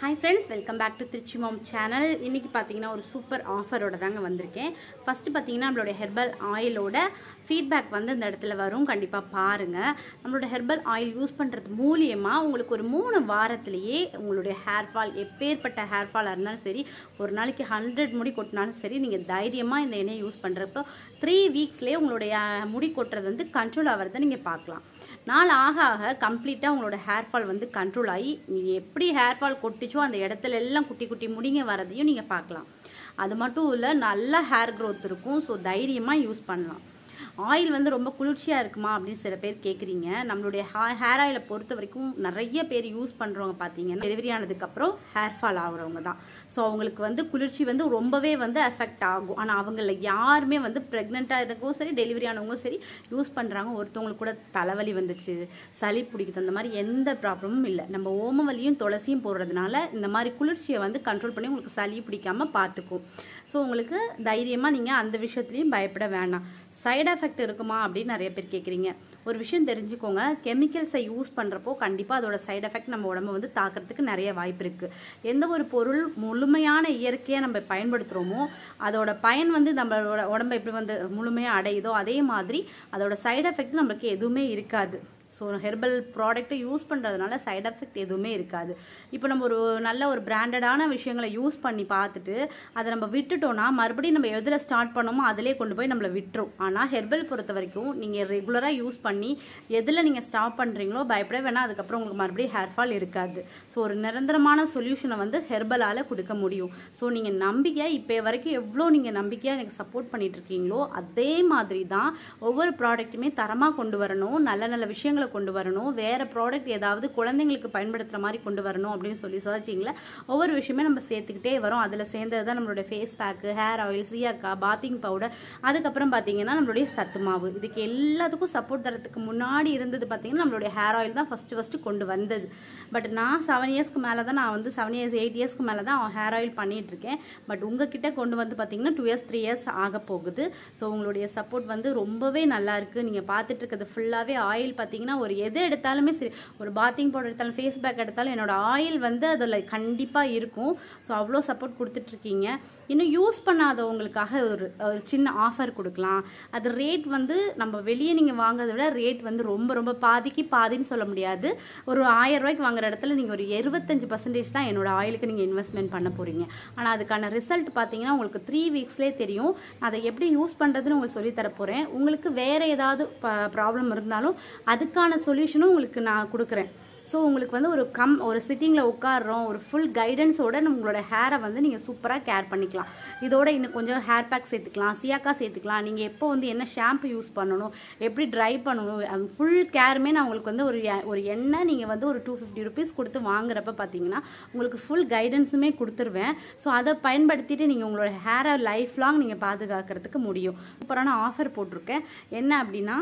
hi friends welcome back to Trichy mom channel இன்னைக்கு பார்த்தீங்கன்னா ஒரு சூப்பர் ஆஃபரோட தாங்க வந்திருக்கேன் ஃபஸ்ட்டு பார்த்தீங்கன்னா நம்மளோட ஹெர்பல் ஆயிலோட ஃபீட்பேக் வந்து இந்த இடத்துல வரும் கண்டிப்பாக பாருங்கள் நம்மளோட ஹெர்பல் ஆயில் யூஸ் பண்ணுறது மூலியமாக உங்களுக்கு ஒரு மூணு வாரத்திலேயே உங்களுடைய ஹேர் ஃபால் எப்பேற்பட்ட ஹேர் ஃபாலாக இருந்தாலும் சரி ஒரு நாளைக்கு ஹண்ட்ரட் முடி கொட்டினாலும் சரி நீங்கள் தைரியமாக இந்த எண்ணெயை யூஸ் பண்ணுறப்போ த்ரீ வீக்ஸ்லேயே உங்களுடைய முடி கொட்டுறது வந்து கண்ட்ரோல் ஆகிறத நீங்கள் பார்க்கலாம் நாள் ஆக ஆக கம்ப்ளீட்டாக உங்களோட ஹேர் ஃபால் வந்து கண்ட்ரோல் ஆகி நீங்கள் எப்படி ஹேர் ஃபால் கொட்டிச்சோ அந்த இடத்துல எல்லாம் குட்டி குட்டி முடிங்க வரதையும் நீங்கள் பார்க்கலாம் அது மட்டும் இல்லை நல்ல ஹேர் க்ரோத் இருக்கும் ஸோ தைரியமாக யூஸ் பண்ணலாம் ஆயில் வந்து ரொம்ப குளிர்ச்சியாக இருக்குமா அப்படின்னு சில பேர் கேட்குறீங்க நம்மளுடைய ஹேர் ஆயிலை பொறுத்த வரைக்கும் நிறைய பேர் யூஸ் பண்ணுறவங்க பார்த்தீங்கன்னா டெலிவரி ஆனதுக்கப்புறம் ஹேர் ஃபால் ஆகுறவங்க தான் ஸோ அவங்களுக்கு வந்து குளிர்ச்சி வந்து ரொம்பவே வந்து எஃபெக்ட் ஆகும் ஆனால் அவங்கள யாருமே வந்து ப்ரெக்னெண்ட்டாக இருக்கவும் சரி டெலிவரி ஆனவங்களும் சரி யூஸ் பண்ணுறாங்க ஒருத்தவங்களுக்கு கூட தலைவலி வந்துச்சு சளி பிடிக்குது அந்த மாதிரி எந்த ப்ராப்ளமும் இல்லை நம்ம ஓமவலியும் துளசியும் போடுறதுனால இந்த மாதிரி குளிர்ச்சியை வந்து கண்ட்ரோல் பண்ணி உங்களுக்கு சளி பிடிக்காம பார்த்துக்கும் ஸோ உங்களுக்கு தைரியமாக நீங்கள் அந்த விஷயத்துலையும் பயப்பட வேணாம் சைடு எஃபெக்ட் இருக்குமா அப்படின்னு நிறைய பேர் கேட்குறீங்க ஒரு விஷயம் தெரிஞ்சுக்கோங்க கெமிக்கல்ஸை யூஸ் பண்ணுறப்போ கண்டிப்பாக அதோட சைடு எஃபெக்ட் நம்ம உடம்ப வந்து தாக்கிறதுக்கு நிறைய வாய்ப்பு இருக்குது எந்த ஒரு பொருள் முழுமையான இயற்கையாக நம்ம பயன்படுத்துகிறோமோ அதோட பயன் வந்து நம்மளோட உடம்பை எப்படி வந்து முழுமையாக அடையுதோ அதே மாதிரி அதோட சைடு எஃபெக்ட் நம்மளுக்கு எதுவுமே இருக்காது ஸோ ஹெர்பல் ப்ராடக்ட்டை யூஸ் பண்ணுறதுனால சைட் எஃபெக்ட் எதுவுமே இருக்காது இப்போ நம்ம ஒரு நல்ல ஒரு பிராண்டடான விஷயங்களை யூஸ் பண்ணி பார்த்துட்டு அதை நம்ம விட்டுட்டோம்னா மறுபடியும் நம்ம எதில் ஸ்டார்ட் பண்ணோமோ அதிலே கொண்டு போய் நம்மளை விட்டுரும் ஆனால் ஹெர்பல் பொறுத்த வரைக்கும் நீங்கள் ரெகுலராக யூஸ் பண்ணி எதில் நீங்கள் ஸ்டாப் பண்ணுறீங்களோ பயப்பட வேணாம் அதுக்கப்புறம் உங்களுக்கு மறுபடியும் ஹேர் ஃபால் இருக்காது ஸோ ஒரு நிரந்தரமான சொல்யூஷனை வந்து ஹெர்பலால் கொடுக்க முடியும் ஸோ நீங்கள் நம்பிக்கை இப்போ வரைக்கும் எவ்வளோ நீங்கள் நம்பிக்கையாக எனக்கு சப்போர்ட் பண்ணிட்டு இருக்கீங்களோ அதே மாதிரி தான் ஒவ்வொரு ப்ராடக்ட்டுமே தரமாக கொண்டு வரணும் நல்ல நல்ல விஷயங்களை கொண்டு வரணும் வேற ப்ராடக்ட் ஏதாவது குழந்தைங்களுக்கு பயன்படுத்துற மாதிரி கொண்டு வரணும் அப்படின்னு சொல்லி சர்ச்சிங்கில் ஒவ்வொரு விஷயமே நம்ம சேர்த்துக்கிட்டே வரோம் அதில் சேர்ந்தது தான் நம்மளுடைய face pack hair oil shikakai bathing powder அதுக்கப்புறம் பார்த்தீங்கன்னா நம்மளுடைய சத்து மாவு இதுக்கு எல்லாத்துக்கும் சப்போர்ட் தரத்துக்கு முன்னாடி இருந்தது பார்த்தீங்கன்னா நம்மளுடைய ஹேர் ஆயில் தான் ஃபர்ஸ்ட் ஃபர்ஸ்ட் கொண்டு வந்தது பட் நான் செவன் இயர்ஸ்க்கு மேலே தான் நான் வந்து செவன் இயர்ஸ் எயிட் இயர்ஸ்க்கு மேலே தான் ஹேர் ஆயில் பண்ணிட்டு இருக்கேன் பட் உங்ககிட்ட கொண்டு வந்து பார்த்தீங்கன்னா டூ இயர்ஸ் த்ரீ இயர்ஸ் ஆக போகுது ஸோ உங்களுடைய சப்போர்ட் வந்து ரொம்பவே நல்லா இருக்கு நீங்கள் பார்த்துட்டு இருக்கிறது ஃபுல்லாகவே ஆயில் பார்த்தீங்கன்னா ஒரு எது எடுத்தாலுமே சரி ஒரு பாத்திங் பவுடர் எடுத்தாலும் ஃபேஸ் பேக் எடுத்தாலும் என்னோட ஆயில் வந்து அதில் கண்டிப்பாக இருக்கும் ஸோ அவ்வளோ சப்போர்ட் கொடுத்துட்ருக்கீங்க இன்னும் யூஸ் பண்ணாதவங்களுக்காக ஒரு ஒரு சின்ன ஆஃபர் கொடுக்கலாம் அது ரேட் வந்து நம்ம வெளியே நீங்கள் வாங்குறத விட ரேட் வந்து ரொம்ப ரொம்ப பாதிக்கு பாதின்னு சொல்ல முடியாது ஒரு ஆயிரம் ரூபாய்க்கு வாங்குற இடத்துல நீங்கள் ஒரு இருபத்தஞ்சு பர்சன்டேஜ் தான் என்னோட ஆயிலுக்கு நீங்கள் இன்வெஸ்ட்மெண்ட் பண்ண போகிறீங்க ஆனால் அதுக்கான ரிசல்ட் பார்த்தீங்கன்னா உங்களுக்கு த்ரீ வீக்ஸ்லேயே தெரியும் அதை எப்படி யூஸ் பண்ணுறதுன்னு உங்களுக்கு சொல்லி தர போகிறேன் உங்களுக்கு வேறு ஏதாவது ப்ராப்ளம் இருந்தாலும் அதுக்கான சொல்யூஷனும் உங்களுக்கு நான் கொடுக்குறேன் ஸோ உங்களுக்கு வந்து ஒரு கம் ஒரு சிட்டிங்கில் உட்காடுறோம் ஒரு ஃபுல் கைடன்ஸோட உங்களோட ஹேரை வந்து நீங்கள் சூப்பராக கேர் பண்ணிக்கலாம் இதோட இன்னும் கொஞ்சம் ஹேர் பேக் சேர்த்துக்கலாம் சியாக்கா சேர்த்துக்கலாம் நீங்கள் எப்போ வந்து என்ன ஷாம்பு யூஸ் பண்ணணும் எப்படி ட்ரை பண்ணணும் ஃபுல் கேருமே நான் உங்களுக்கு வந்து ஒரு ஒரு எண்ணெய் நீங்கள் வந்து ஒரு டூ ஃபிஃப்டி ருபீஸ் கொடுத்து வாங்குறப்ப பார்த்தீங்கன்னா உங்களுக்கு ஃபுல் கைடன்ஸுமே கொடுத்துருவேன் ஸோ அதை பயன்படுத்திட்டு நீங்கள் உங்களோட ஹேரை லைஃப் லாங் நீங்கள் பாதுகாக்கிறதுக்கு முடியும் சூப்பரான ஆஃபர் போட்டிருக்கேன் என்ன அப்படின்னா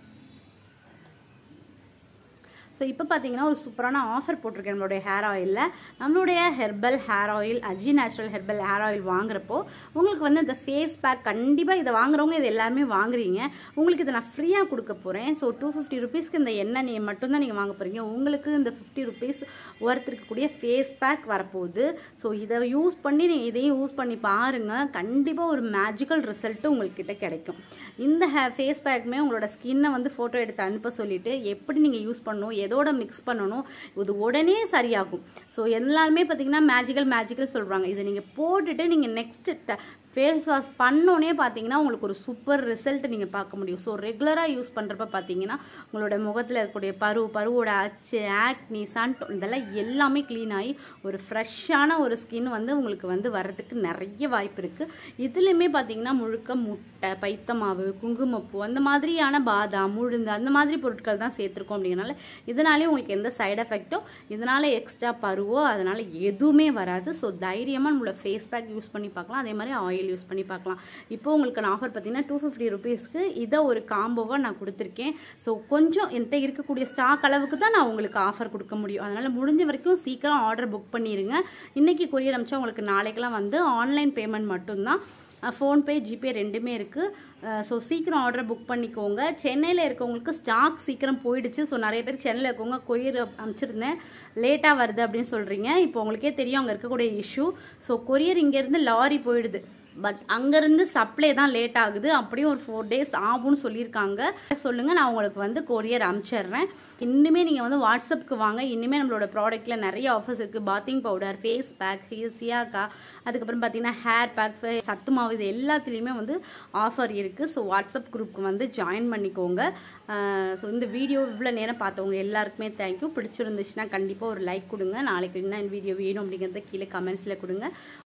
ஸோ இப்போ பார்த்தீங்கன்னா ஒரு சூப்பரான ஆஃபர் போட்டிருக்கேன் நம்மளுடைய ஹேர் ஆயிலில் நம்மளுடைய ஹெர்பல் ஹேர் ஆயில் அஜி நேச்சுரல் ஹெர்பல் ஹேர் ஆயில் வாங்குறப்போ உங்களுக்கு வந்து இந்த ஃபேஸ் பேக் கண்டிப்பாக இதை வாங்குறவங்க இது எல்லாமே வாங்குறீங்க உங்களுக்கு இதை நான் ஃப்ரீயாக கொடுக்க போகிறேன் ஸோ டூ ஃபிஃப்டி ருபீஸ்க்கு இந்த எண்ணெய் நீங்கள் மட்டும்தான் நீங்கள் வாங்க போகிறீங்க உங்களுக்கு இந்த ஃபிஃப்டி ருபீஸ் ஒர்த் இருக்கக்கூடிய ஃபேஸ் பேக் வரப்போகுது ஸோ இதை யூஸ் பண்ணி நீங்கள் இதையும் யூஸ் பண்ணி பாருங்கள் கண்டிப்பாக ஒரு மேஜிக்கல் ரிசல்ட்டு உங்கள்கிட்ட கிடைக்கும் இந்த ஹே ஃபேஸ் பேக்குமே உங்களோட ஸ்கின்னை வந்து ஃபோட்டோ எடுத்து அனுப்ப சொல்லிட்டு எப்படி நீங்கள் யூஸ் பண்ணணும் எதோட மிக்ஸ் பண்ணணும் இது உடனே சரியாகும் ஸோ எல்லாருமே பார்த்தீங்கன்னா மேஜிக்கல் மேஜிக்கல் சொல்கிறாங்க இதை நீங்கள் போட்டுட்டு நீங்கள் நெக்ஸ்ட் ஃபேஸ் வாஷ் பண்ணோன்னே பார்த்தீங்கன்னா உங்களுக்கு ஒரு சூப்பர் ரிசல்ட் நீங்கள் பார்க்க முடியும் ஸோ ரெகுலராக யூஸ் பண்ணுறப்ப பார்த்தீங்கன்னா உங்களோட முகத்தில் இருக்கக்கூடிய பரு பருவோட அச்சு ஆக்னி சன்ட் இதெல்லாம் எல்லாமே க்ளீன் ஆகி ஒரு ஃப்ரெஷ்ஷான ஒரு ஸ்கின் வந்து உங்களுக்கு வந்து வர்றதுக்கு நிறைய வாய்ப்பு இருக்குது இதுலேயுமே பார்த்தீங்கன்னா முழுக்க முட்டை பைத்தமாவு குங்குமப்பூ அந்த மாதிரியான பாதாம் உளுந்து அந்த மாதிரி பொருட்கள் தான் சேர்த்துருக்கோம் அப்படிங்கிறனால இதனாலே உங்களுக்கு எந்த சைடு எஃபெக்ட்டோ இதனால எக்ஸ்ட்ரா பருவோ அதனால எதுவுமே வராது ஸோ தைரியமாக நம்மளோட ஃபேஸ் பேக் யூஸ் பண்ணி பார்க்கலாம் அதே மாதிரி ஆயில் ஆயில் யூஸ் பண்ணி பார்க்கலாம் இப்போ உங்களுக்கு நான் ஆஃபர் பார்த்தீங்கன்னா டூ ஃபிஃப்டி ருபீஸ்க்கு இதை ஒரு காம்போவாக நான் கொடுத்துருக்கேன் ஸோ கொஞ்சம் என்கிட்ட இருக்கக்கூடிய ஸ்டாக் அளவுக்கு தான் நான் உங்களுக்கு ஆஃபர் கொடுக்க முடியும் அதனால் முடிஞ்ச வரைக்கும் சீக்கிரம் ஆர்டர் புக் பண்ணிடுங்க இன்றைக்கி கொரியர் அமிச்சா உங்களுக்கு நாளைக்கெல்லாம் வந்து ஆன்லைன் பேமெண்ட் மட்டும்தான் ஃபோன்பே ஜிபே ரெண்டுமே இருக்குது ஸோ சீக்கிரம் ஆர்டர் புக் பண்ணிக்கோங்க சென்னையில் இருக்கவங்களுக்கு ஸ்டாக் சீக்கிரம் போயிடுச்சு ஸோ நிறைய பேர் சென்னையில் இருக்கவங்க கொரியர் அனுப்பிச்சிருந்தேன் லேட்டாக வருது அப்படின்னு சொல்கிறீங்க இப்போ உங்களுக்கே தெரியும் அங்கே இருக்கக்கூடிய இஷ்யூ ஸோ கொரியர் இங்கேருந்து லாரி போயிடுது பட் அங்கேருந்து சப்ளை தான் லேட் ஆகுது அப்படியும் ஒரு ஃபோர் டேஸ் ஆகும்னு சொல்லியிருக்காங்க சொல்லுங்கள் நான் உங்களுக்கு வந்து கொரியர் அனுப்பிச்சிடுறேன் இன்னுமே நீங்கள் வந்து வாட்ஸ்அப்புக்கு வாங்க இன்னுமே நம்மளோட ப்ராடக்ட்டில் நிறைய ஆஃபர்ஸ் இருக்குது bathing powder face pack shikakai அதுக்கப்புறம் பார்த்தீங்கன்னா ஹேர் பேக் சத்து மாவு இது எல்லாத்துலேயுமே வந்து ஆஃபர் இருக்குது ஸோ வாட்ஸ்அப் குரூப்புக்கு வந்து ஜாயின் பண்ணிக்கோங்க ஸோ இந்த வீடியோ இவ்வளோ நேரம் பார்த்தவங்க எல்லாருக்குமே தேங்க்யூ பிடிச்சிருந்துச்சுன்னா கண்டிப்பாக ஒரு லைக் கொடுங்க நாளைக்கு என்ன வீடியோ வேணும் அப்படிங்கிறத கீழே கமெண்ட்ஸில் கொடுங்க